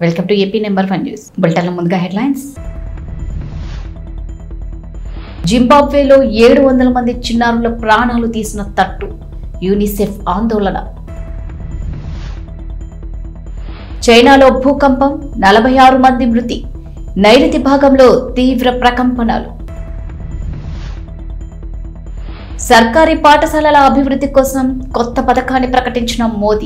Welcome to AP number one news బులెటిన్ల ముందుగా headlines జింబాబ్వేలో ఏడు వందల మంది చిన్నారుల ప్రాణాలు తీసిన తట్టు యూనిసెఫ్ ఆందోళన చైనాలో భూకంపం నలభై ఆరు మంది మృతి నైరుతి భాగంలో తీవ్ర ప్రకంపనలు సర్కారీ పాఠశాలల అభివృద్ధి కోసం కొత్త పథకాన్ని ప్రకటించిన మోదీ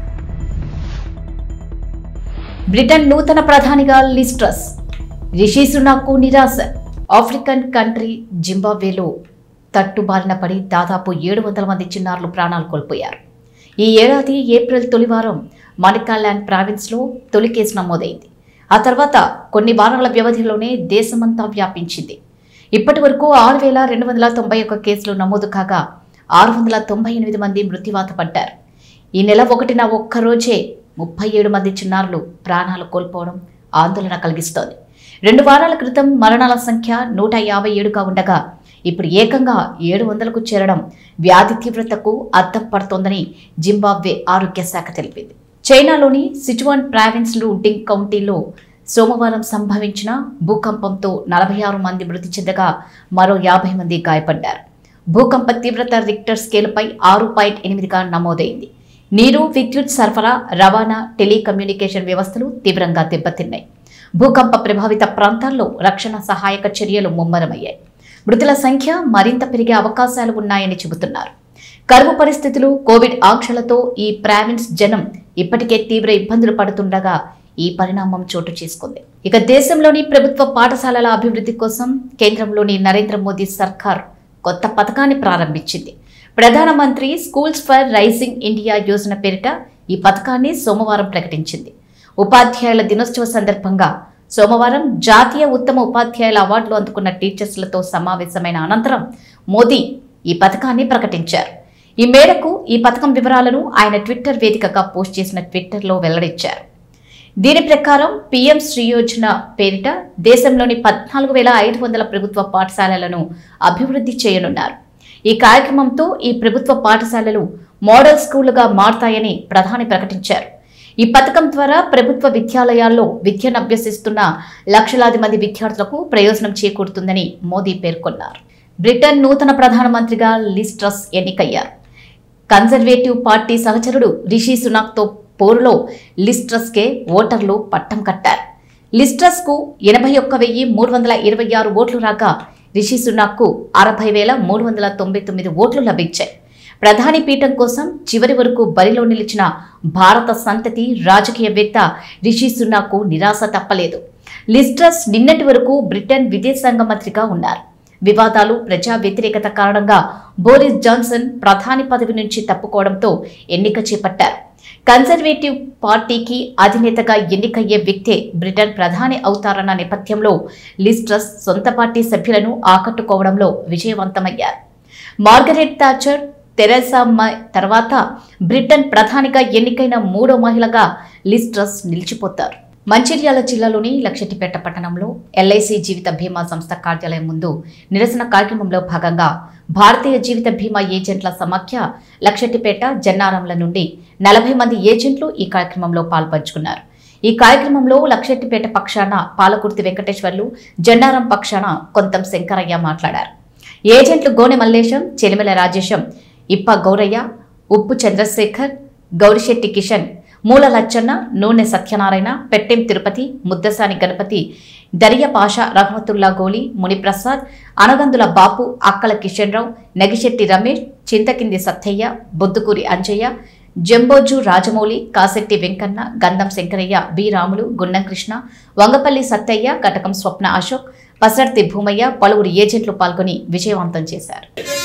బ్రిటన్ నూతన ప్రధానిగా లిస్ట్రస్ రిషి సునాకు నిరాశ ఆఫ్రికన్ కంట్రీ జింబాబ్వేలో తట్టుబారిన పడి దాదాపు ఏడు వందల మంది చిన్నారులు ప్రాణాలు కోల్పోయారు ఈ ఏడాది ఏప్రిల్ తొలివారం మణికాల్యాండ్ ప్రావిన్స్లో తొలి కేసు నమోదైంది ఆ తర్వాత కొన్ని వారాల వ్యవధిలోనే దేశమంతా వ్యాపించింది ఇప్పటి వరకు ఆరు వేల రెండు వందల తొంభై ఒక్క కేసులు నమోదు కాగా ఆరు వందల తొంభై ఎనిమిది మంది మృత్యువాత పడ్డారు ఈ నెల ఒకటిన ఒక్కరోజే ముప్పై ఏడు మంది చిన్నారులు ప్రాణాలు కోల్పోవడం ఆందోళన కలిగిస్తోంది రెండు వారాల క్రితం మరణాల సంఖ్య నూట యాభై ఏడుగా ఉండగా ఇప్పుడు ఏకంగా ఏడు వందలకు చేరడం వ్యాధి తీవ్రతకు అద్దం పడుతోందని జింబాబ్వే ఆరోగ్య శాఖ తెలిపింది చైనాలోని సిచువాన్ ప్రావిన్స్లు డింగ్ కౌంటీలో సోమవారం సంభవించిన భూకంపంతో నలభై ఆరు మంది మృతి చెందగా మరో యాభై మంది గాయపడ్డారు భూకంప తీవ్రత రిక్టర్ స్కేలుపై ఆరు పాయింట్ ఎనిమిదిగా నమోదైంది నీరు విద్యుత్ సరఫరా రవాణా టెలికమ్యూనికేషన్ వ్యవస్థలు తీవ్రంగా దెబ్బతిన్నాయి భూకంప ప్రభావిత ప్రాంతాల్లో రక్షణ సహాయక చర్యలు ముమ్మరమయ్యాయి మృతుల సంఖ్య మరింత పెరిగే అవకాశాలు ఉన్నాయని చెబుతున్నారు కరువు పరిస్థితులు కోవిడ్ ఆంక్షలతో ఈ ప్రావిన్స్ జనం ఇప్పటికే తీవ్ర ఇబ్బందులు పడుతుండగా ఈ పరిణామం చోటు చేసుకుంది ఇక దేశంలోని ప్రభుత్వ పాఠశాలల అభివృద్ధి కోసం కేంద్రంలోని నరేంద్ర మోదీ సర్కార్ కొత్త పథకాన్ని ప్రారంభించింది ప్రధానమంత్రి schools for rising India Yojana పేరిట ఈ పథకాన్ని సోమవారం ప్రకటించింది ఉపాధ్యాయుల దినోత్సవ సందర్భంగా సోమవారం జాతీయ ఉత్తమ ఉపాధ్యాయుల అవార్డులు అందుకున్న టీచర్స్లతో సమావేశమైన అనంతరం మోదీ ఈ పథకాన్ని ప్రకటించారు ఈ మేరకు ఈ పథకం వివరాలను ఆయన ట్విట్టర్ వేదికగా పోస్ట్ చేసిన ట్విట్టర్లో వెల్లడించారు దీని ప్రకారం పీఎం శ్రీయోజన పేరిట దేశంలోని పద్నాలుగు వేల ఐదు వందల ప్రభుత్వ పాఠశాలలను అభివృద్ధి చేయనున్నారు ఈ కార్యక్రమంతో ఈ ప్రభుత్వ పాఠశాలలు మోడల్ స్కూళ్లుగా మారతాయని ప్రధాని ప్రకటించారు ఈ పథకం ద్వారా ప్రభుత్వ విద్యాలయాల్లో విద్యను అభ్యసిస్తున్న లక్షలాది మంది విద్యార్థులకు ప్రయోజనం చేకూరుతుందని మోదీ పేర్కొన్నారు బ్రిటన్ నూతన ప్రధానమంత్రిగా లిస్ట్రస్ ఎన్నికయ్యారు కన్జర్వేటివ్ పార్టీ సహచరుడు రిషి సునాక్తో పోరులో లిస్ట్రస్కే ఓటర్లు పట్టం కట్టారు లిస్ట్రస్కు ఎనభై ఒక్క వెయ్యి మూడు వందల ఇరవై ఆరు ఓట్లు రాగా రిషి సునాక్కు అరవై వేల మూడు వందల తొంభై తొమ్మిది ఓట్లు లభించాయి ప్రధాని పీఠం కోసం చివరి వరకు బరిలో నిలిచిన భారత సంతతి రాజకీయవేత్త రిషి సునాకు నిరాశ తప్పలేదు లిస్ట్రస్ నిన్నటి వరకు బ్రిటన్ విదేశాంగ మంత్రిగా ఉన్నారు వివాదాలు ప్రజా వ్యతిరేకత కారణంగా బోరిస్ జాన్సన్ ప్రధాని పదవి నుంచి తప్పుకోవడంతో ఎన్నిక చేపట్టారు కన్జర్వేటివ్ పార్టీకి అధినేతగా ఎన్నికయ్యే వ్యక్తే బ్రిటన్ ప్రధాని అవుతారన్న నేపథ్యంలో లిస్ట్రస్ సొంత పార్టీ సభ్యులను ఆకట్టుకోవడంలో విజయవంతమయ్యారు మార్గరెట్ థాచర్ తెరెసా మ తర్వాత బ్రిటన్ ప్రధానిగా ఎన్నికైన మూడో మహిళగా లిస్ట్రస్ నిలిచిపోతారు మంచిర్యాల జిల్లాలోని లక్షటిపేట పట్టణంలో ఎల్ఐసి జీవిత బీమా సంస్థ కార్యాలయం ముందు నిరసన కార్యక్రమంలో భాగంగా భారతీయ జీవిత బీమా ఏజెంట్ల సమాఖ్య లక్షటిపేట జన్నారంల నుండి నలభై మంది ఏజెంట్లు ఈ కార్యక్రమంలో పాల్పంచుకున్నారు ఈ కార్యక్రమంలో లక్షెట్టిపేట పక్షాన పాలకుర్తి వెంకటేశ్వర్లు జన్నారం పక్షాన కొంతం శంకరయ్య మాట్లాడారు ఏజెంట్లు గోనె మల్లేశం చెలిమెల రాజేశం ఇప్ప గౌరయ్య ఉప్పు చంద్రశేఖర్ గౌరిశెట్టి కిషన్ మూల లచ్చన్న నూనె సత్యనారాయణ పెట్టెం తిరుపతి ముద్దసాని గణపతి దరియ పాష రహమతుల్లా గోలి మునిప్రసాద్ అనగందుల బాపు అక్కల కిషన్ రావు నగిశెట్టి రమేష్ చింతకింది సత్తయ్య బొద్దుకూరి అంజయ్య జంబోజు రాజమౌళి కాశెట్టి వెంకన్న గంధం శంకరయ్య బి రాములు గుండం కృష్ణ వంగపల్లి సత్తయ్య కటకం స్వప్న అశోక్ పసర్తి భూమయ్య పలువురు ఏజెంట్లు పాల్గొని విజయవంతం చేశారు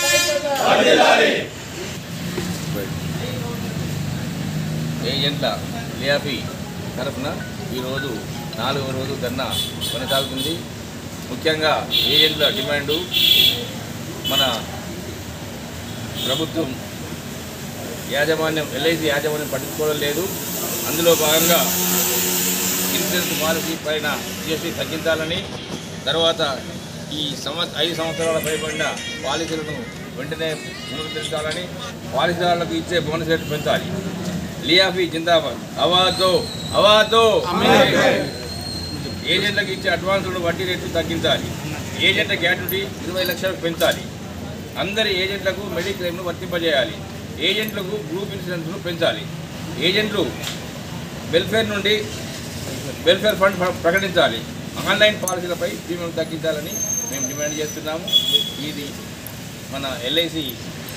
ఏజెంట్ల లియాఫీ తరఫున ఈరోజు నాలుగవ రోజు ధర్నా కొనసాగుతుంది ముఖ్యంగా ఏజెంట్ల డిమాండు మన ప్రభుత్వం యాజమాన్యం ఎల్ఐసి యాజమాన్యం పట్టించుకోవడం లేదు అందులో భాగంగా ఇన్సూరెన్స్ పాలసీ పైన జిఎస్టీ తగ్గించాలని తర్వాత ఈ సంవత్ ఐదు సంవత్సరాల పైబడిన పాలసీలను వెంటనే పునరుద్ధరించాలని పాలసీదారులకు ఇచ్చే బోనస్ రేటు పెంచాలి లియాఫీ జిందాబాద్ అవాదో అవాదో ఏజెంట్లకు ఇచ్చే అడ్వాన్సులు వడ్డీ రేట్లు తగ్గించాలి ఏజెంట్ల గ్యారంటీ ఇరవై లక్షలకు పెంచాలి అందరి ఏజెంట్లకు మెడిక్లెయిమ్ను వర్తింపజేయాలి ఏజెంట్లకు గ్రూప్ ఇన్సూరెన్స్ను పెంచాలి ఏజెంట్లు వెల్ఫేర్ నుండి వెల్ఫేర్ ఫండ్ ప్ర- ప్రకటించాలి ఆన్లైన్ పాలసీలపై ప్రీమియం తగ్గించాలని మేము డిమాండ్ చేస్తున్నాము ఇది మన ఎల్ఐసి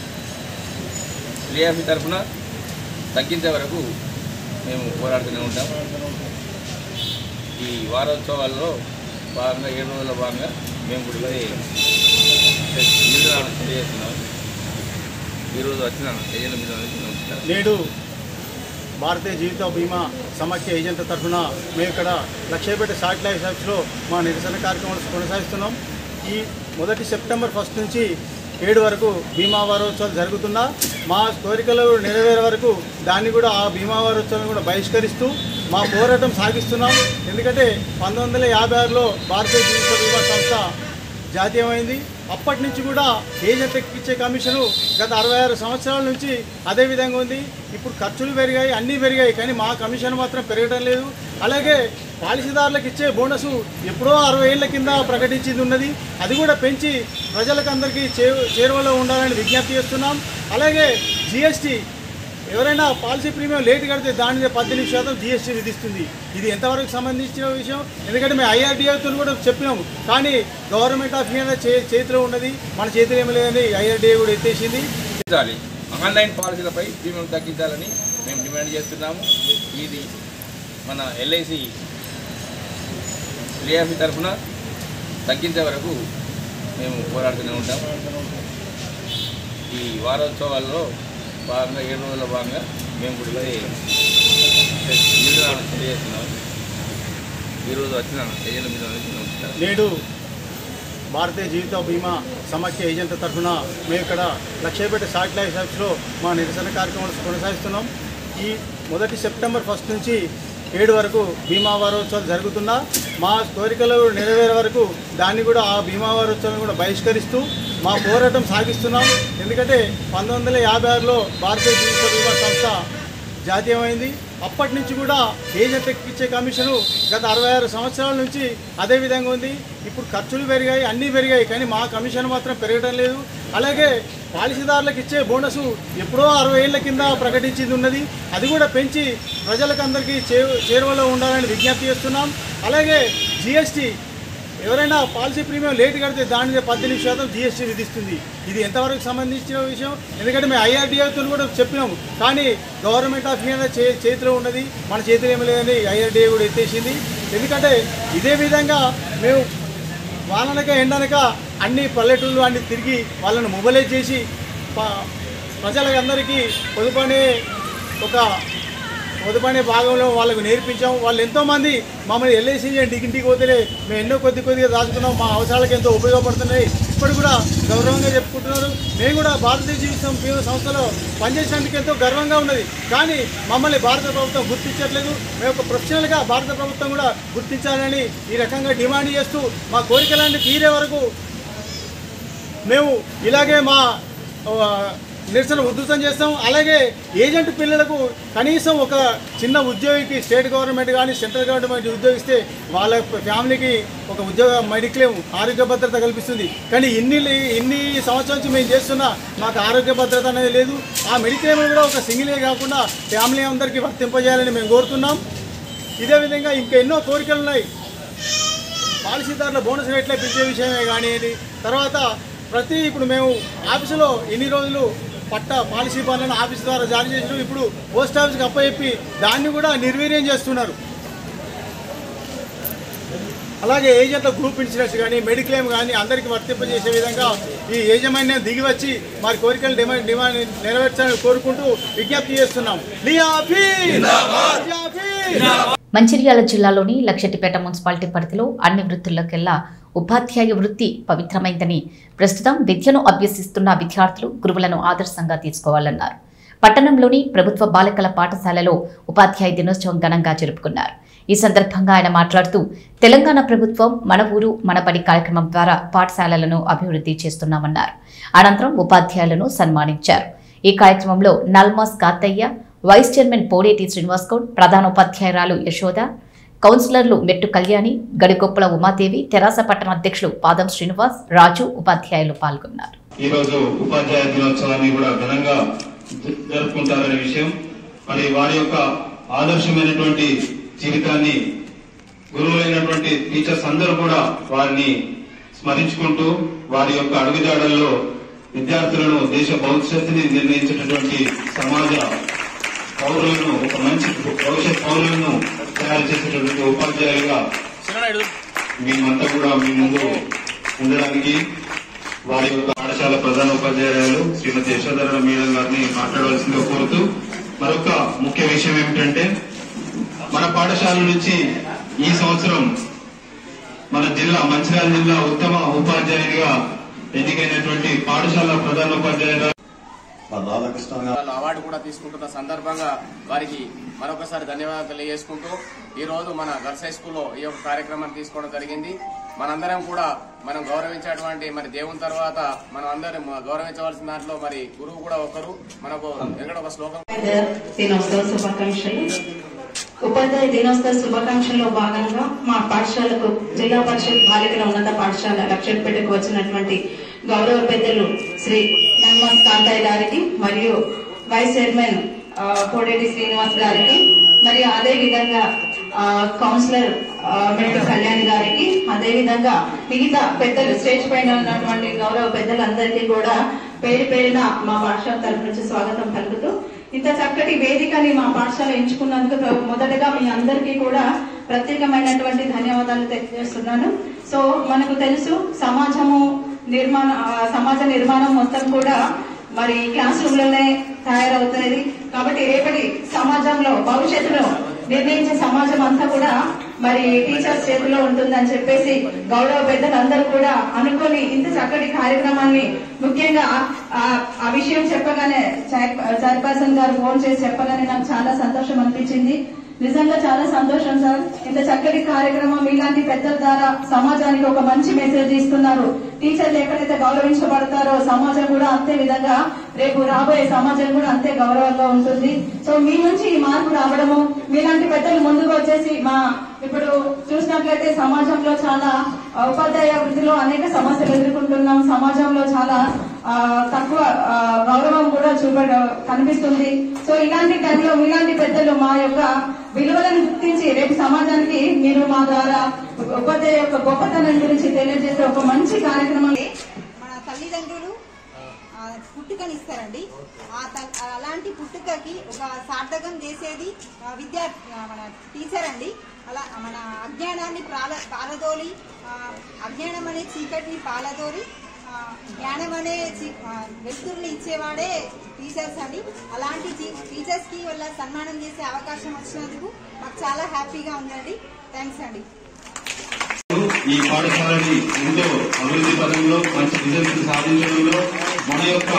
లియాఫీ తరఫున తగ్గించే వరకు మేము పోరాడుతూనే ఉంటాం ఈ వారోత్సవాల్లో భాగంగా ఏడు రోజుల భాగంగా మేము కూడా ఇది నిరసన తెలియజేస్తున్నాం ఈరోజు వచ్చిన ఏజెంట్ల మీద నమస్కారం నేడు భారతీయ జీవిత బీమా సమాఖ్య ఏజెంట్ తరఫున మేము ఇక్కడ లక్షపేట శాటిలైట్ ఆఫీస్లో మా నిరసన కార్యక్రమాలు కొనసాగిస్తున్నాం ఈ మొదటి సెప్టెంబర్ ఫస్ట్ నుంచి ఏడు వరకు బీమా వారోత్సవాలు జరుగుతున్నా మా కోరికలు నెరవేరే వరకు దాన్ని కూడా ఆ బీమా వారోత్సవాలను కూడా బహిష్కరిస్తూ మా పోరాటం సాగిస్తున్నాం ఎందుకంటే పంతొమ్మిది వందల యాభై ఆరులో భారతీయ జీవిత బీమా సంస్థ జాతీయమైంది అప్పటి నుంచి కూడా ఏజెంట్కి ఇచ్చే కమిషను గత అరవై ఆరు సంవత్సరాల నుంచి అదే విధంగా ఉంది ఇప్పుడు ఖర్చులు పెరిగాయి అన్నీ పెరిగాయి కానీ మా కమిషన్ మాత్రం పెరగడం లేదు అలాగే పాలసీదారులకు ఇచ్చే బోనస్ ఎప్పుడో అరవై ఏళ్ల కింద ప్రకటించింది ఉన్నది అది కూడా పెంచి ప్రజలకు అందరికీ చే చేరువలో ఉండాలని విజ్ఞప్తి చేస్తున్నాం అలాగే జిఎస్టీ ఎవరైనా పాలసీ ప్రీమియం లేట్ కడితే దాని మీద పద్దెనిమిది శాతం జిఎస్టీ విధిస్తుంది ఇది ఎంతవరకు సంబంధించిన విషయం ఎందుకంటే మేము ఐఆర్డీఏతో కూడా చెప్పినాము కానీ గవర్నమెంట్ ఆఫ్ ఇండియా చే చేతిలో ఉన్నది మన చేతిలో ఏమి లేదని ఐఆర్డీఏ కూడా ఎత్తేసింది తగ్గించాలి ఆన్లైన్ పాలసీలపై ప్రీమియం తగ్గించాలని మేము డిమాండ్ చేస్తున్నాము ఇది మన ఎల్ఐసి లియాఫీ తరఫున తగ్గించే వరకు మేము పోరాడుతూనే ఉంటాం ఈ వారోత్సవాల్లో భాగంగా ఏడు రోజుల భాగంగా మేము కూడా ఇది నిరసన తెలియజేస్తున్నాం ఈరోజు వచ్చిన ఏజెంట్ల మీద నమస్కారం నేడు భారతీయ జీవిత బీమా సమాఖ్య ఏజెంట్ తరఫున మేము ఇక్కడ లక్షపేట శాటిలైట్ ఆఫీస్లో మా నిరసన కార్యక్రమాలు కొనసాగిస్తున్నాం ఈ మొదటి సెప్టెంబర్ ఫస్ట్ నుంచి ఏడు వరకు బీమా వారోత్సవాలు జరుగుతున్నా మా కోరికలు నెరవేరే వరకు దాన్ని కూడా ఆ బీమా వారోత్సవాలను కూడా బహిష్కరిస్తూ మా పోరాటం సాగిస్తున్నాం ఎందుకంటే పంతొమ్మిది వందల యాభై ఆరులో భారతీయ జీవిత బీమా సంస్థ జాతీయమైంది అప్పటి నుంచి కూడా ఏజెంట్కి ఇచ్చే కమిషను గత అరవై ఆరు సంవత్సరాల నుంచి అదే విధంగా ఉంది ఇప్పుడు ఖర్చులు పెరిగాయి అన్నీ పెరిగాయి కానీ మా కమిషన్ మాత్రం పెరగడం లేదు అలాగే పాలసీదారులకు ఇచ్చే బోనస్ ఎప్పుడో అరవై ఏళ్ల కింద ప్రకటించింది ఉన్నది అది కూడా పెంచి ప్రజలకు అందరికీ చే చేరువలో ఉండాలని విజ్ఞప్తి చేస్తున్నాం అలాగే జిఎస్టీ ఎవరైనా పాలసీ ప్రీమియం లేట్ కడితే దాని మీద పద్దెనిమిది శాతం జిఎస్టీ విధిస్తుంది ఇది ఎంతవరకు సంబంధించిన విషయం ఎందుకంటే మేము ఐఆర్డీఏతో కూడా చెప్పినాము కానీ గవర్నమెంట్ ఆఫ్ ఇండియా చే చేతిలో ఉన్నది మన చేతిలో ఏమి లేదని ఐఆర్డీఏ కూడా ఎత్తేసింది ఎందుకంటే ఇదే విధంగా మేము వాననక ఎండనక అన్ని పల్లెటూళ్ళు అన్ని తిరిగి వాళ్ళని మొబలైజ్ చేసి ప- ప్రజలందరికీ పొదుపనే ఒక పొదుపనే భాగంలో వాళ్ళకు నేర్పించాం వాళ్ళు ఎంతోమంది మమ్మల్ని ఎల్ఐసి ఇంటికి పోతేనే మేము ఎన్నో కొద్ది కొద్దిగా దాచుకున్నాం మా అవసరాలకు ఎంతో ఉపయోగపడుతున్నాయి ఇప్పుడు కూడా గౌరవంగా చెప్పుకుంటున్నారు మేము కూడా భారతీయ జీవితం బీమా సంస్థలో పనిచేసినందుకు ఎంతో గర్వంగా ఉన్నది కానీ మమ్మల్ని భారత ప్రభుత్వం గుర్తించట్లేదు మేము ఒక ప్రొఫెషనల్గా భారత ప్రభుత్వం కూడా గుర్తించాలని ఈ రకంగా డిమాండ్ చేస్తూ మా కోరికలన్నీ తీరే వరకు మేము ఇలాగే మా ఆ, నిరసన ఉధృతం చేస్తాం అలాగే ఏజెంట్ పిల్లలకు కనీసం ఒక చిన్న ఉద్యోగికి స్టేట్ గవర్నమెంట్ కానీ సెంట్రల్ గవర్నమెంట్ ఉద్యోగిస్తే వాళ్ళ ఫ్యామిలీకి ఒక ఉద్యోగ మెడిక్లెయిమ్ ఆరోగ్య భద్రత కల్పిస్తుంది కానీ ఇన్ని ఇన్ని సంవత్సరాల నుంచి మేము చేస్తున్నా మాకు ఆరోగ్య భద్రత అనేది లేదు ఆ మెడిక్లెయిమ్ కూడా ఒక సింగిలే కాకుండా ఫ్యామిలీ అందరికీ వర్తింపజేయాలని మేము కోరుతున్నాం ఇదే విధంగా ఇంకా ఎన్నో కోరికలు ఉన్నాయి పాలసీదారుల బోనస్ రేట్లే పెంచే విషయమే కానివ్వండి తర్వాత ప్రతి ఇప్పుడు మేము ఆఫీసులో ఎన్ని రోజులు పట్ట పాలసీ బాండ్లను ఆఫీస్ ద్వారా జారీ చేసినాం ఇప్పుడు పోస్ట్ ఆఫీస్కి అప్పచెప్పి దాన్ని కూడా నిర్వీర్యం చేస్తున్నారు అలాగే ఏజెంట్ల గ్రూప్ ఇన్సూరెన్స్ కానీ మెడిక్లెయిమ్ కానీ అందరికీ వర్తింపజేసే విధంగా ఈ యాజమాన్యం దిగి వచ్చి వారి కోరికలు డిమాండ్ డిమాండ్ నెరవేర్చాలని కోరుకుంటూ విజ్ఞప్తి చేస్తున్నాం లియాఫీ! లియాఫీ! మంచిర్యాల జిల్లాలోని లక్షటిపేట మున్సిపాలిటీ పరిధిలో అన్ని వృత్తుల్లోకెల్లా ఉపాధ్యాయ వృత్తి పవిత్రమైందని ప్రస్తుతం విద్యను అభ్యసిస్తున్న విద్యార్థులు గురువులను ఆదర్శంగా తీసుకోవాలన్నారు పట్టణంలోని ప్రభుత్వ బాలికల పాఠశాలలో ఉపాధ్యాయ దినోత్సవం ఘనంగా జరుపుకున్నారు ఈ సందర్భంగా ఆయన మాట్లాడుతూ తెలంగాణ ప్రభుత్వం మన ఊరు మన బడి కార్యక్రమం ద్వారా పాఠశాలలను అభివృద్ధి చేస్తున్నామన్నారు అనంతరం ఉపాధ్యాయులను సన్మానించారు ఈ కార్యక్రమంలో నల్మాస్ కాతయ్య వైస్ చైర్మన్ పోడేటి శ్రీనివాస్ గౌడ్ ప్రధానోపాధ్యాయురాలు యశోద కౌన్సిలర్లు మెట్టు కళ్యాణి గడిగొప్పల ఉమాదేవి తెరాస పట్టణ అధ్యక్షులు పాదం శ్రీనివాస్ రాజు ఉపాధ్యాయులు పాల్గొన్నారు ఈ రోజు ఉపాధ్యాయ దినోత్సవాన్ని కూడా ఘనంగా జ- జరుపుకుంటారనే విషయం మరి వారి యొక్క ఆదర్శమైనటువంటి జీవితాన్ని గురువులైనటువంటి టీచర్స్ అందరూ కూడా వారిని స్మరించుకుంటూ వారి యొక్క అడుగుజాడల్లో విద్యార్థులను దేశ భవిష్యత్తుని నిర్ణయించేటటువంటి సమాజ పౌరులను ఒక మంచి భవిష్యత్ పౌరులను తయారు చేసేటటువంటి ఉపాధ్యాయులుగా మేమంతా కూడా మీ ముందు ఉండడానికి వారి యొక్క పాఠశాల ప్రధాన ఉపాధ్యాయురాలు శ్రీమతి యశోధర మేడం గారిని మాట్లాడవలసిందిగా కోరుతూ మరొక ముఖ్య విషయం ఏమిటంటే మన పాఠశాల నుంచి ఈ సంవత్సరం మన జిల్లా మంచిర్యాల జిల్లా ఉత్తమ ఉపాధ్యాయునిగా ఎన్నికైనటువంటి పాఠశాల ప్రధాన ఉపాధ్యాయురాలు మా రాధాకృష్ణ గారు వాళ్ళు అవార్డు కూడా తీసుకుంటున్న సందర్భంగా వారికి మరొకసారి ధన్యవాదాలు తెలియజేసుకుంటూ ఈ రోజు మన గర్ల్స్ హై స్కూల్లో ఈ యొక్క కార్యక్రమాన్ని తీసుకోవడం జరిగింది మనందరం కూడా మనం గౌరవించేటువంటి మరి దేవుని తర్వాత మనం అందరం గౌరవించవలసిన దాంట్లో మరి గురువు కూడా ఒకరు మనకు ఎక్కడ ఒక శ్లోకం దినోత్సవ శుభాకాంక్షలు ఉపాధ్యాయ దినోత్సవ శుభాకాంక్షల్లో భాగంగా మా పాఠశాలకు జిల్లా పరిషత్ బాలికల ఉన్నత పాఠశాల లక్ష్యపేటకు వచ్చినటువంటి గౌరవ పెద్దలు శ్రీ నన్మస్ కాంతయ్య గారికి మరియు వైస్ చైర్మన్ ఆ, కోడేటి శ్రీనివాస్ గారికి మరియు అదే విధంగా ఆ, కౌన్సిలర్ ఆ, మెట్టు కళ్యాణ్ గారికి అదే విధంగా మిగతా పెద్దలు స్టేజ్ పైన ఉన్నటువంటి గౌరవ పెద్దలందరికీ కూడా పేరు పేరున మా పాఠశాల తరపు నుంచి స్వాగతం పలుకుతూ ఇంత చక్కటి వేదికని మా పాఠశాల ఎంచుకున్నందుకు ప్ర- మొదటగా మీ అందరికీ కూడా ప్రత్యేకమైనటువంటి ధన్యవాదాలు తెలియజేస్తున్నాను సో మనకు తెలుసు సమాజము నిర్మాణ ఆ, సమాజ నిర్మాణం మొత్తం కూడా మరి క్లాస్ రూమ్ లోనే తయారవుతుంది కాబట్టి రేపటి సమాజంలో భవిష్యత్తులో నిర్ణయించే సమాజం అంతా కూడా మరి టీచర్స్ చేతిలో ఉంటుందని చెప్పేసి గౌరవ పెద్దలందరూ కూడా అనుకొని ఇంత చక్కటి కార్యక్రమాన్ని ముఖ్యంగా ఆ- ఆ విషయం చెప్పగానే చైర్- చైర్పర్సన్ గారు ఫోన్ చేసి చెప్పగానే నాకు చాలా సంతోషం అనిపించింది నిజంగా చాలా సంతోషం సార్ ఇంత చక్కటి కార్యక్రమం ఇలాంటి పెద్దల ద్వారా సమాజానికి ఒక మంచి మెసేజ్ ఇస్తున్నారు టీచర్లు ఎక్కడైతే గౌరవించబడతారో సమాజం కూడా అంతే విధంగా రేపు రాబోయే సమాజం కూడా అంతే గౌరవంగా ఉంటుంది సో మీ నుంచి ఈ మార్పు రావడము మీలాంటి పెద్దలు ముందుకు వచ్చేసి మా ఇప్పుడు చూసినట్లయితే సమాజంలో చాలా ఆ, ఉపాధ్యాయ వృత్తిలో అనేక సమస్యలు ఎదుర్కొంటున్నాం సమాజంలో చాలా ఆ, తక్కువ ఆ, గౌరవం కూడా చూపడ కనిపిస్తుంది సో ఇలాంటి టైంలో మీలాంటి పెద్దలు మా యొక్క విలువలను గుర్తించి రేపు సమాజానికి మీరు మా ద్వారా ఉపాధ్యాయ యొక్క గొప్పతనం గురించి తెలియజేసే ఒక మంచి కార్యక్రమం మన తల్లిదండ్రులు ఆ, పుట్టుకని ఇస్తారండి ఆ త- అలాంటి పుట్టుకకి ఒక సార్థకం చేసేది ఆ, విద్యా ఆ, మన టీచర్ అండి అలా మన అజ్ఞానాన్ని ప్రాల పాలదోలి ఆ, అజ్ఞానం అనే చీకటిని పాలదోలి ఆ, జ్ఞానం అనే చీ- ఆ, వెలుతురుని ఇచ్చేవాడే టీచర్స్ అండి అలాంటి టీచర్స్ కి వల్ల సన్మానం చేసే అవకాశం వచ్చినందుకు మాకు చాలా హ్యాపీగా ఉందండి థ్యాంక్స్ అండి ఈ పాఠశాలని ఎంతో అభివృద్ధి పదంలో మంచి రిజల్ట్స్ సాధించడంలో మన యొక్క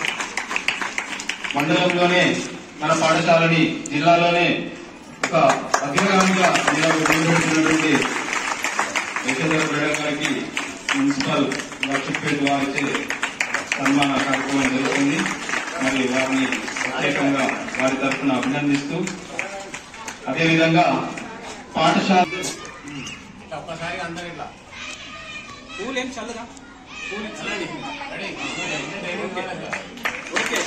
మండలంలోనే మన పాఠశాలని జిల్లాలోనే ఒక అగ్రగామిగా నిలబెట్టినటువంటి యశోధర మేడం గారికి మున్సిపల్ లక్ష్మీపేట వారిచే సన్మాన కార్యక్రమం జరుగుతుంది మరి వారిని ప్రత్యేకంగా వారి తరఫున అభినందిస్తూ అదేవిధంగా పాఠశాల ఒక్కసారి అందరు ఇట్లా పూలు ఏం చల్లగా పూలు చల్లండి రెడీ ఓకే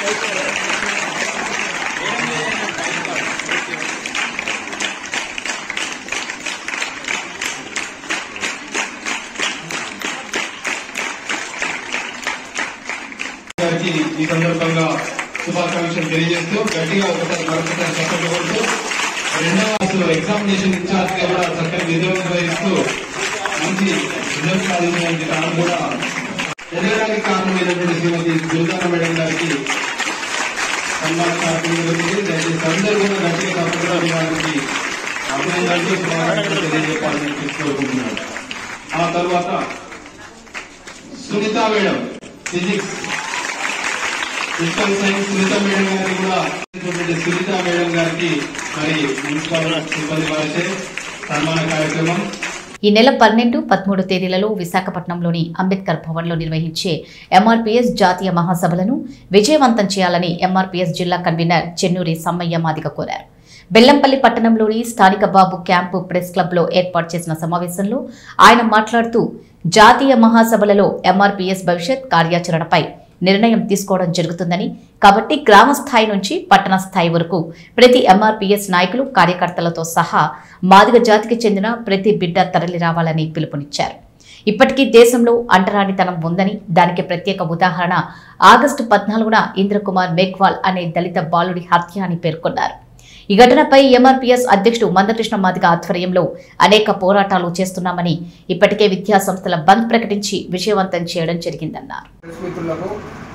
గారికి ఈ సందర్భంగా శుభాకాంక్షలు తెలియజేస్తూ గట్టిగా ఒకసారి మరొకసారి చక్కగా కొడుతూ రెండవ క్లాసులో ఎగ్జామినేషన్ ఇన్ఛార్జ్ గా కూడా చక్కని విధులు నిర్వహిస్తూ మంచి రిజల్ట్ సాధించడానికి కారణం కూడా ఎదగడానికి కారణమైనటువంటి శ్రీమతి దుర్గాన మేడం గారికి సన్మాన కార్యక్రమం జరుగుతుంది దయచేసి అందరూ కూడా గట్టిగా తప్పకుండా వారికి అభినందనలు శుభాకాంక్షలు తెలియజేయాలని కోరుకుంటున్నాను ఆ తర్వాత Sunitha madam physics physical science Sunitha madam గారికి కూడా ఇటువంటి సునీత మేడం గారికి మరి మున్సిపల్ సిబ్బంది వారిచే సన్మాన కార్యక్రమం ఈ నెల పన్నెండు పదమూడు తేదీలలో విశాఖపట్నంలోని అంబేద్కర్ భవన్లో నిర్వహించే ఎంఆర్పీఎస్ జాతీయ మహాసభలను విజయవంతం చేయాలని ఎంఆర్పీఎస్ జిల్లా కన్వీనర్ చెన్నూరి సమ్మయ్య మాదిగ కోరారు బెల్లంపల్లి పట్టణంలోని స్థానిక బాబు క్యాంపు ప్రెస్ క్లబ్లో ఏర్పాటు చేసిన సమావేశంలో ఆయన మాట్లాడుతూ జాతీయ మహాసభలలో ఎంఆర్పీఎస్ భవిష్యత్ కార్యాచరణపై నిర్ణయం తీసుకోవడం జరుగుతుందని కాబట్టి గ్రామ స్థాయి నుంచి పట్టణ స్థాయి వరకు ప్రతి ఎంఆర్పీఎస్ నాయకులు కార్యకర్తలతో సహా మాదిగ జాతికి చెందిన ప్రతి బిడ్డ తరలి రావాలని పిలుపునిచ్చారు ఇప్పటికీ దేశంలో అంటరానితనం ఉందని దానికి ప్రత్యేక ఉదాహరణ ఆగస్టు పద్నాలుగున ఇంద్రకుమార్ మేఘ్వాల్ అనే దళిత బాలుడి హత్య అని పేర్కొన్నారు ఈ ఘటనపై ఎంఆర్పీఎస్ అధ్యక్షుడు మందకృష్ణ మాదిగ ఆధ్వర్యంలో అనేక పోరాటాలు చేస్తున్నామని ఇప్పటికే విద్యా సంస్థల బంద్ ప్రకటించి విజయవంతం చేయడం జరిగిందన్నారు ప్రెస్ మిత్రులకు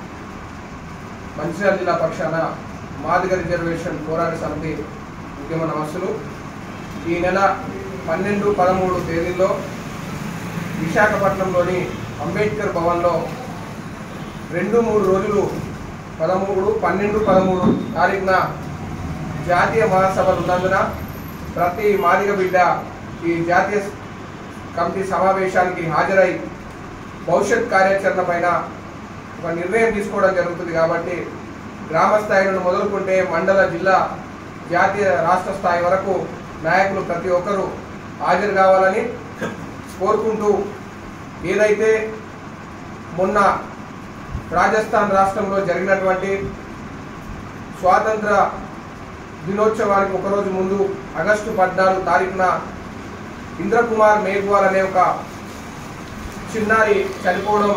మంచిర్యాల జిల్లా పక్షాన మాదిగ రిజర్వేషన్ పోరాట సమితి ఉద్యమ నమస్సులు ఈ నెల పన్నెండు పదమూడు తేదీల్లో విశాఖపట్నంలోని అంబేద్కర్ భవన్లో రెండు మూడు రోజులు పదమూడు పన్నెండు పదమూడు తారీఖున జాతీయ మహాసభలు ఉన్నందున ప్రతి మాదిగ బిడ్డ ఈ జాతీయ కమిటీ సమావేశానికి హాజరై భవిష్యత్ కార్యాచరణ పైన ఒక నిర్ణయం తీసుకోవడం జరుగుతుంది కాబట్టి గ్రామ స్థాయి నుండి మొదలుకుంటే మండల జిల్లా జాతీయ రాష్ట్ర స్థాయి వరకు నాయకులు ప్రతి ఒక్కరూ హాజరు కావాలని కోరుకుంటూ ఏదైతే మొన్న రాజస్థాన్ రాష్ట్రంలో జరిగినటువంటి స్వాతంత్ర దినోత్సవానికి ఒకరోజు ముందు ఆగస్టు పద్నాలుగు తారీఖున ఇంద్రకుమార్ మేఘ్వాల్ అనే ఒక చిన్నారి చనిపోవడం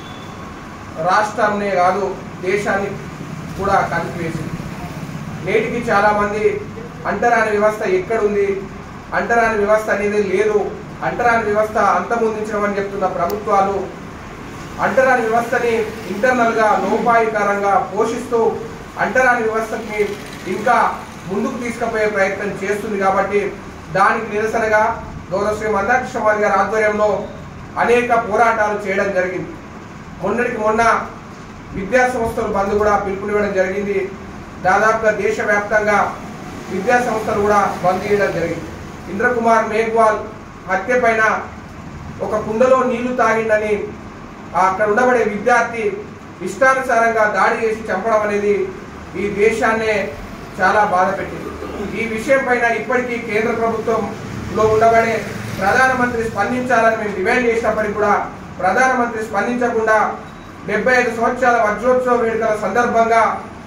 రాష్ట్రాన్నే కాదు దేశాన్ని కూడా కలిపివేసింది నేటికి చాలామంది అంటరాని వ్యవస్థ ఎక్కడుంది అంటరాని వ్యవస్థ అనేది లేదు అంటరాని వ్యవస్థ అంతమొందించమని చెప్తున్న ప్రభుత్వాలు అంటరాని వ్యవస్థని ఇంటర్నల్గా లోపాయికరంగా పోషిస్తూ అంటరాని వ్యవస్థని ఇంకా ముందుకు తీసుకుపోయే ప్రయత్నం చేస్తుంది కాబట్టి దానికి నిరసనగా గౌరవ శ్రీ మందాకృష్ణ మాది గారి ఆధ్వర్యంలో అనేక పోరాటాలు చేయడం జరిగింది మొన్నటికి మొన్న విద్యా సంస్థలు బంద్ కూడా పిలుపునివ్వడం జరిగింది దాదాపుగా దేశవ్యాప్తంగా విద్యా సంస్థలు కూడా బంద్ చేయడం జరిగింది ఇంద్రకుమార్ మేఘ్వాల్ హత్య పైన ఒక కుండలో నీళ్లు తాగిండని ఆ అక్కడ ఉండబడే విద్యార్థి ఇష్టానుసారంగా దాడి చేసి చంపడం అనేది ఈ దేశాన్నే చాలా బాధ పెట్టింది ఈ విషయం పైన ఇప్పటికీ కేంద్ర ప్రభుత్వంలో ఉండబడే ప్రధానమంత్రి స్పందించాలని మేము డిమాండ్ చేసినప్పటికీ కూడా ప్రధానమంత్రి స్పందించకుండా డెబ్బై ఐదు సంవత్సరాల వజ్రోత్సవ వేడుకల సందర్భంగా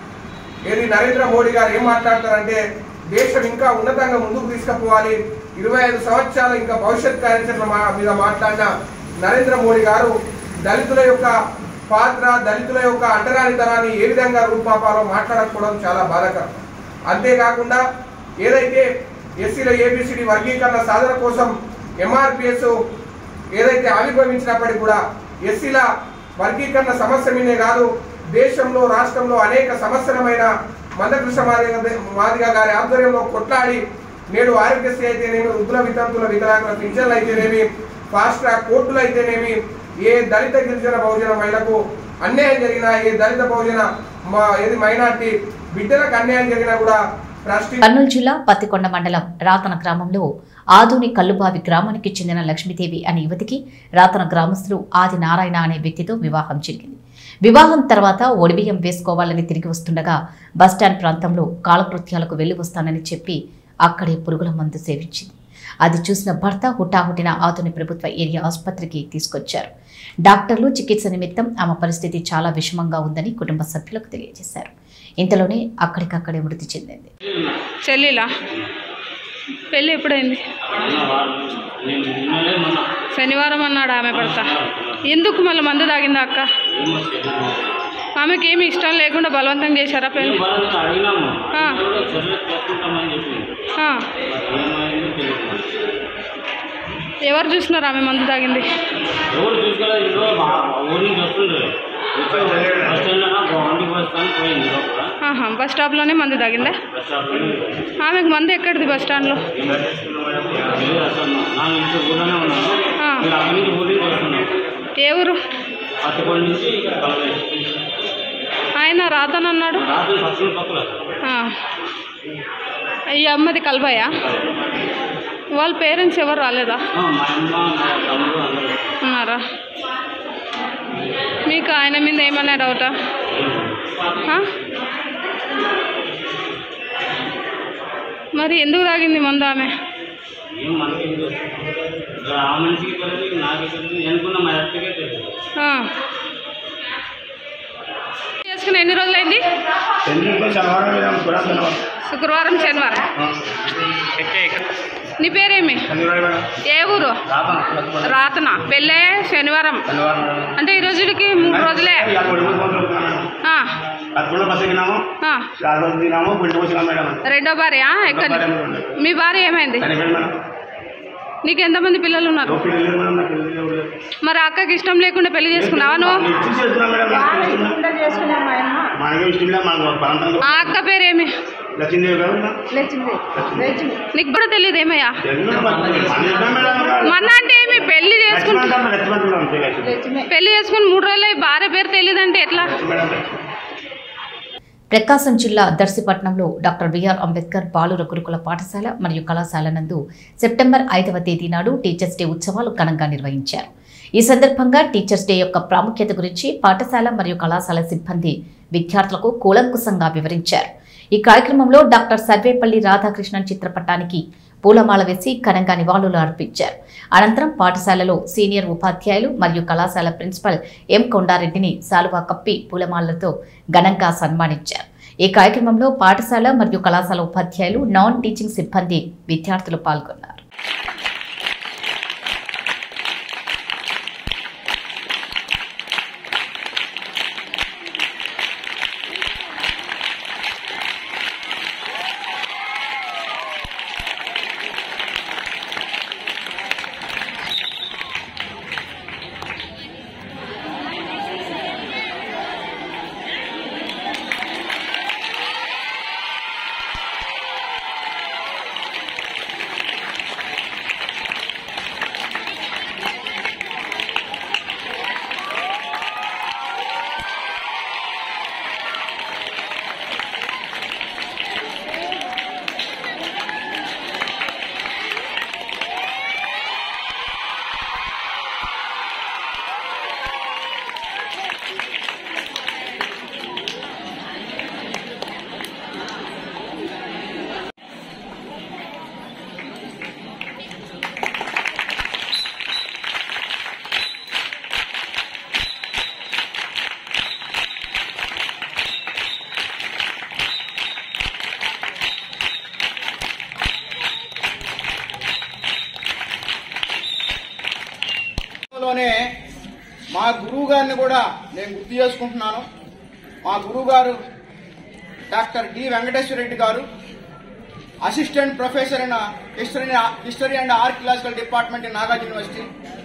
ఏది నరేంద్ర మోడీ గారు ఏం మాట్లాడతారంటే దేశం ఇంకా ఉన్నతంగా ముందుకు తీసుకుపోవాలి ఇరవై ఐదు సంవత్సరాలు ఇంకా భవిష్యత్ కార్యాచరణ మా- మీద మాట్లాడిన నరేంద్ర మోడీ గారు దళితుల యొక్క పాత్ర దళితుల యొక్క అంటరానితనాన్ని ఏ విధంగా రూపాపాలో మాట్లాడకపోవడం చాలా బాధాకరం అంతేకాకుండా ఏదైతే ఎస్సీల ఏబిసిడి వర్గీకరణ సాధన కోసం ఎంఆర్పిఎస్ ఏదైతే ఆవిర్భవించినప్పటికీ కూడా ఎస్సీల వర్గీకరణ సమస్య మీదే కాదు దేశంలో రాష్ట్రంలో అనేక సమస్యలమైన మందకృష్ణ మాదిగ మాదిగ గారి ఆధ్వర్యంలో కొట్లాడి నేడు ఆరోగ్యశ్రీ అయితేనేమి వృద్ధుల వితంతుల వికలాంగుల పింఛన్లు అయితేనేమి ఫాస్ట్ ట్రాక్ కోర్టులు అయితేనేమి ఏ దళిత గిరిజన బహుజన మహిళకు అన్యాయం జరిగినా ఏ దళిత బహుజన మా ఏది మైనార్టీ బిడ్డలకు అన్యాయం జరిగినా కూడా ట్రస్టీ కర్నూలు జిల్లా పత్తికొండ మండలం రాతన గ్రామంలో ఆధుని కల్లుబావి గ్రామానికి చెందిన లక్ష్మీదేవి అనే యువతికి రాతన గ్రామస్తులు ఆది నారాయణ అనే వ్యక్తితో వివాహం జరిగింది వివాహం తర్వాత ఒడిబియ్యం వేసుకోవాలని తిరిగి వస్తుండగా బస్టాండ్ ప్రాంతంలో కాలకృత్యాలకు వెళ్లి వస్తానని చెప్పి అక్కడే పురుగుల మందు సేవించింది అది చూసిన భర్త హుటాహుటిన ఆతుని ప్రభుత్వ ఏరియా ఆసుపత్రికి తీసుకొచ్చారు డాక్టర్లు చికిత్స నిమిత్తం ఆమె పరిస్థితి చాలా విషమంగా ఉందని కుటుంబ సభ్యులకు తెలియజేశారు ఇంతలోనే అక్కడికక్కడే మృతి చెందింది చెల్లిలా పెళ్ళి ఎప్పుడైంది శనివారం అన్నాడు ఆమె భర్త ఎందుకు మళ్ళీ మందు తాగిందా అక్క ఆమెకి ఏమి ఇష్టం లేకుండా బలవంతం చేశారా పెళ్ళి ఆ. ఆ. ఎవరు చూసినారు ఆమె మందు తాగింది ఎవరు చూసుకోలేదు ఇంట్లో ఊరి నుంచి వస్తుండ్రు బస్ స్టాండ్ వండికి వస్తాను పోయింది లోపల ఆహా బస్ స్టాప్లోనే మందు తాగిందా బస్ స్టాప్లో ఆమెకు మందు ఎక్కడిది బస్ స్టాండ్లో తెలియదు అసలు నా ఇంటి ఊళ్ళోనే ఉన్నాను ఆ. మీరు అక్కడి నుంచి ఊరి నుంచి వస్తున్నాం ఏ ఊరు పట్టుకోండి నుంచి బలమే ఆయన రాతనన్నాడు రాత్రి ఫస్ట్ పక్కల ఆ. ఈ అమ్మది కలబాయా వాళ్ళ పేరెంట్స్ ఎవరు రాలేదా ఆ, మా అమ్మ మా తమ్ముడు అందరూ ఉన్నారా మీకు ఆయన మీద ఏమన్నా డౌటా ఆ? మరి ఎందుకు తాగింది మందు ఆమె ఏం మనకి ఏం తెలుసు? ఇక్కడ ఆ మనిషికి తెలియదు నాకే తెలియదు నేను అనుకున్న మా అత్తకే తెలియదు ఆ. చేసుకుని ఎన్ని రోజులైంది శుక్రవారం శనివారం నీ పేరేమి ఏ ఊరు రాతన పెళ్ళే శనివారం అంటే ఈ రోజులకి మూడు రోజులే ఆ. ఆ. రెండో భార్య ఎక్కడ మీ భార్య ఏమైంది నీకు ఎంతమంది పిల్లలు ఉన్నారు మరి అక్కకి ఇష్టం లేకుండా పెళ్లి చేసుకున్నావా నువ్వు ఆ అక్క పేరేమి నీకు కూడా తెలియదు ఏమయ్యా మన అంటే ఏమి పెళ్లి చేసుకుంటా పెళ్లి చేసుకుని మూడు రోజులు భార్య పేరు తెలియదు అంటే ఎట్లా ప్రకాశం జిల్లా దర్శిపట్నంలో డాక్టర్ బిఆర్ అంబేద్కర్ బాలుర గురుకుల పాఠశాల మరియు కళాశాల నందు సెప్టెంబర్ ఐదవ తేదీ నాడు టీచర్స్ డే ఉత్సవాలు ఘనంగా నిర్వహించారు ఈ సందర్భంగా టీచర్స్ డే యొక్క ప్రాముఖ్యత గురించి పాఠశాల మరియు కళాశాల సిబ్బంది విద్యార్థులకు కూలంకుశంగా వివరించారు ఈ కార్యక్రమంలో డాక్టర్ సర్వేపల్లి రాధాకృష్ణన్ చిత్రపటానికి పూలమాల వేసి ఘనంగా నివాళులు అర్పించారు అనంతరం పాఠశాలలో సీనియర్ ఉపాధ్యాయులు మరియు కళాశాల ప్రిన్సిపల్ ఎం కొండారెడ్డిని శాలువా కప్పి పూలమాలతో ఘనంగా సన్మానించారు ఈ కార్యక్రమంలో పాఠశాల మరియు కళాశాల ఉపాధ్యాయులు నాన్ టీచింగ్ సిబ్బంది విద్యార్థులు పాల్గొన్నారు లోనే మా గురువు గారిని కూడా నేను గుర్తు చేసుకుంటున్నాను మా గురువు గారు డాక్టర్ డి వెంకటేశ్వర రెడ్డి గారు assistant professor in history history and archaeological department in Nagarjuna university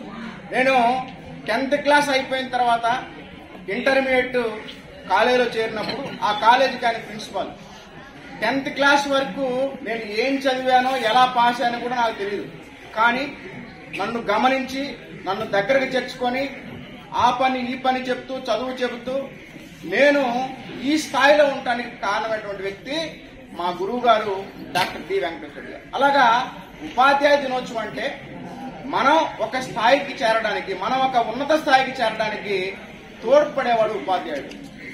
నేను టెన్త్ క్లాస్ అయిపోయిన తర్వాత ఇంటర్మీడియట్ కాలేజీలో చేరినప్పుడు ఆ కాలేజీకి ఆయన ప్రిన్సిపాల్ టెన్త్ క్లాస్ వరకు నేను ఏం చదివానో ఎలా పాస్ అయ్యానో కూడా నాకు తెలియదు కానీ నన్ను గమనించి నన్ను దగ్గరకు చేర్చుకొని ఆ పని ఈ పని చెప్తూ చదువు చెబుతూ నేను ఈ స్థాయిలో ఉండటానికి కారణమైనటువంటి వ్యక్తి మా గురువు గారు డాక్టర్ డి వెంకటేశ్వర గారు అలాగా ఉపాధ్యాయ దినోత్సవం అంటే మనం ఒక స్థాయికి చేరడానికి మనం ఒక ఉన్నత స్థాయికి చేరడానికి తోడ్పడేవాడు ఉపాధ్యాయుడు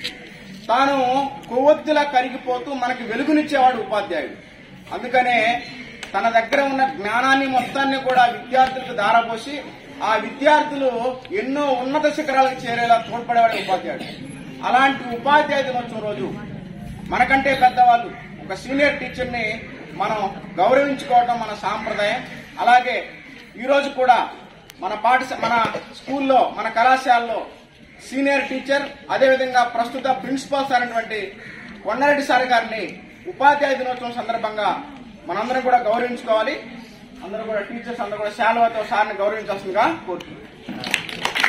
తాను కొవ్వొత్తిలా కరిగిపోతూ మనకి వెలుగునిచ్చేవాడు ఉపాధ్యాయుడు అందుకనే తన దగ్గర ఉన్న జ్ఞానాన్ని మొత్తాన్ని కూడా విద్యార్థులకు దారపోసి ఆ విద్యార్థులు ఎన్నో ఉన్నత శిఖరాలకు చేరేలా తోడ్పడేవాడు ఉపాధ్యాయుడు అలాంటి ఉపాధ్యాయ దినోత్సవం రోజు మనకంటే పెద్దవాళ్ళు ఒక సీనియర్ టీచర్ని మనం గౌరవించుకోవడం మన సాంప్రదాయం అలాగే ఈ రోజు కూడా మన పాఠశ మన స్కూల్లో మన కళాశాలలో సీనియర్ టీచర్ అదేవిధంగా ప్రస్తుత ప్రిన్సిపాల్ సార్ అయినటువంటి కొండారెడ్డి సార్ గారిని ఉపాధ్యాయ దినోత్సవం సందర్భంగా మనందరం కూడా గౌరవించుకోవాలి అందరూ కూడా టీచర్స్ అందరూ కూడా శాలువాతో సార్ని గౌరవించాల్సిందిగా కోరుతున్నాను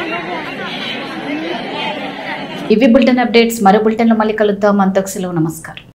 ఇవి బులెటిన్ అప్డేట్స్ మరో బులెటిన్లో మళ్ళీ కలుద్దాం అంతకు సెలవు నమస్కారం